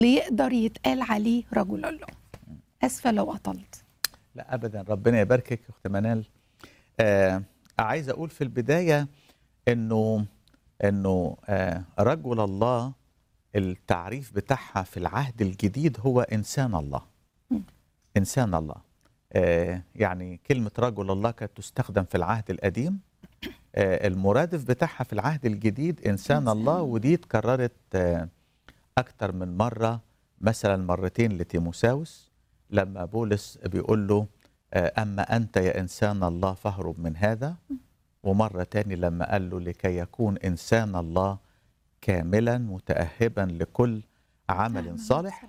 ليقدر يتقال عليه رجل الله اسفه لو اطلت لا ابدا ربنا يباركك يا اخت منال آه عايز اقول في البدايه انه انه آه رجل الله التعريف بتاعها في العهد الجديد هو انسان الله مم. انسان الله آه يعني كلمه رجل الله كانت تستخدم في العهد القديم آه المرادف بتاعها في العهد الجديد انسان إنسان الله الله. ودي اتكررت آه اكتر من مره مثلا مرتين لتيموساوس لما بولس بيقول له آه، أما أنت يا إنسان الله فاهرب من هذا ومرة تاني لما قال له لكي يكون إنسان الله كاملا متأهبا لكل عمل صالح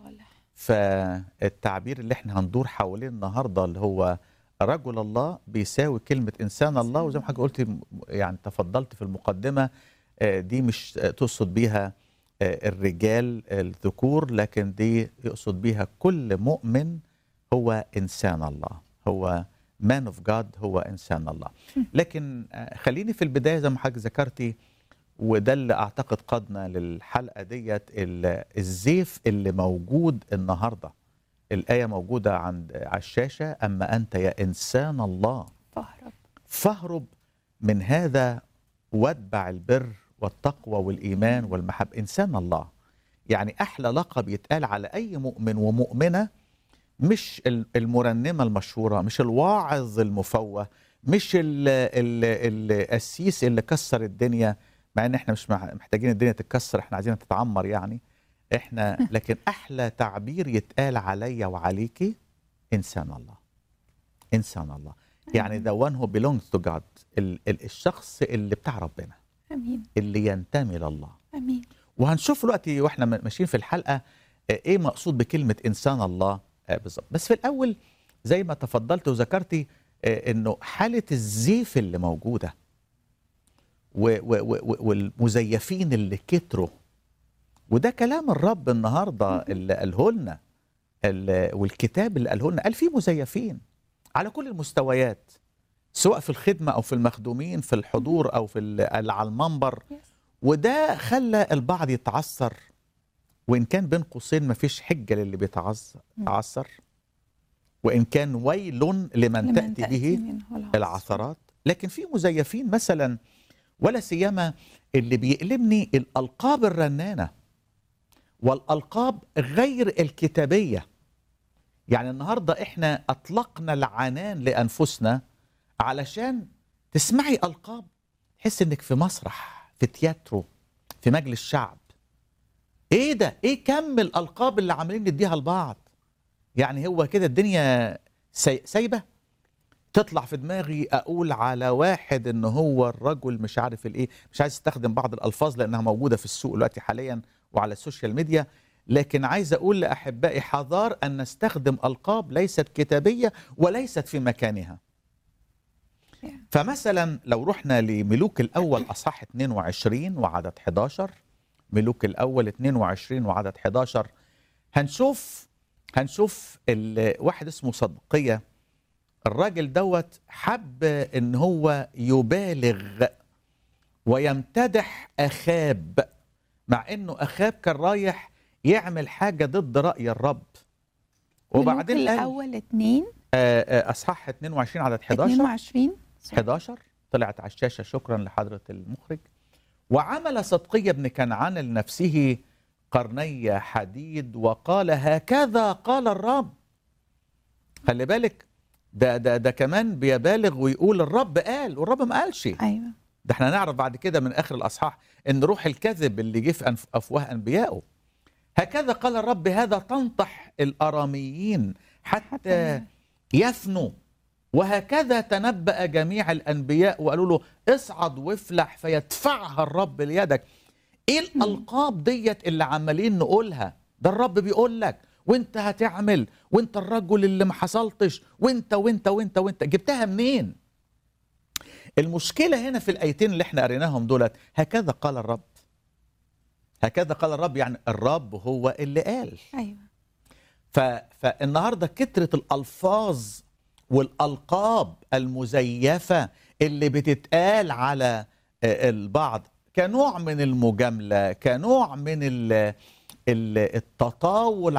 فالتعبير اللي احنا هندور حواليه النهاردة اللي هو رجل الله بيساوي كلمة إنسان الله وزي ما حضرتك قلت يعني تفضلت في المقدمة آه، دي مش آه، تقصد بيها آه، الرجال الذكور لكن دي يقصد بيها كل مؤمن هو إنسان الله هو مان اوف جاد هو إنسان الله لكن آه، خليني في البداية زي ما حضرتك ذكرتي وده اللي أعتقد قادنا للحلقة ديت ال- الزيف اللي موجود النهاردة الآية موجودة عند على الشاشة أما أنت يا إنسان الله فاهرب فاهرب من هذا واتبع البر والتقوى والإيمان والمحبة إنسان الله يعني أحلى لقب يتقال على أي مؤمن ومؤمنة مش ال- المرنمة المشهورة مش الواعظ المفوه مش ال- ال- القسيس اللي كسر الدنيا مع ان احنا مش مع- محتاجين الدنيا تتكسر احنا عايزينها تتعمر يعني احنا لكن احلى تعبير يتقال عليا وعليكي انسان الله انسان الله يعني the one who belongs to God ال- ال- الشخص اللي بتاع ربنا امين اللي ينتمي لله امين وهنشوف دلوقتي واحنا م- ماشيين في الحلقه آه، ايه مقصود بكلمه انسان الله آه، بالظبط بس في الاول زي ما تفضلت وذكرتي آه، انه حاله الزيف اللي موجوده و- و- و- و- والمزيفين اللي كتروا وده كلام الرب النهارده اللي قاله لنا ال- والكتاب اللي قاله لنا قال في مزيفين على كل المستويات سواء في الخدمه او في المخدومين في الحضور او في ال- على المنبر Yes. وده خلى البعض يتعثر وان كان بين قوسين مفيش حجه للي بيتعثر تعثر وان كان ويل لمن, لمن تاتي به منه العصر. العثرات لكن في مزيفين مثلا ولا سيما اللي بيألمني الألقاب الرنانة والألقاب غير الكتابية يعني النهاردة إحنا أطلقنا العنان لأنفسنا علشان تسمعي ألقاب تحس إنك في مسرح في تياترو في مجلس شعب إيه ده؟ إيه كم الألقاب اللي عاملين نديها لبعض؟ يعني هو كده الدنيا ساي- سايبة؟ تطلع في دماغي اقول على واحد ان هو الرجل مش عارف الايه مش عايز استخدم بعض الالفاظ لانها موجوده في السوق دلوقتي حاليا وعلى السوشيال ميديا لكن عايز اقول لاحبائي حذار ان نستخدم القاب ليست كتابيه وليست في مكانها فمثلا لو رحنا لملوك الاول اصحاح 22 وعدد 11 ملوك الاول 22 وعدد 11 هنشوف هنشوف ال- واحد اسمه صدقيه الراجل دوت حب ان هو يبالغ ويمتدح اخاب مع انه اخاب كان رايح يعمل حاجه ضد راي الرب وبعدين ملوك قال الاول اتنين آه، آه، اصحاح 22 عدد 11 22 11 طلعت على الشاشه شكرا لحضره المخرج وعمل صدقي بن كنعان لنفسه قرني حديد وقال هكذا قال الرب خلي بالك ده ده ده كمان بيبالغ ويقول الرب قال والرب ما قالش ايوه ده احنا نعرف بعد كده من اخر الاصحاح ان روح الكذب اللي جه في أنف- افواه انبيائه هكذا قال الرب هذا تنطح الاراميين حتى حتى يفنوا وهكذا تنبأ جميع الانبياء وقالوا له اصعد وافلح فيدفعها الرب ليدك ايه الالقاب ديت اللي عمالين نقولها ده الرب بيقول لك وانت هتعمل وانت الرجل اللي ما حصلتش وانت وانت وانت وانت جبتها منين المشكله هنا في الايتين اللي احنا قريناهم دولت هكذا قال الرب هكذا قال الرب يعني الرب هو اللي قال ايوه ف... فالنهارده كتره الالفاظ والالقاب المزيفه اللي بتتقال على آه، البعض كنوع من المجامله كنوع من ال... ال- التطاول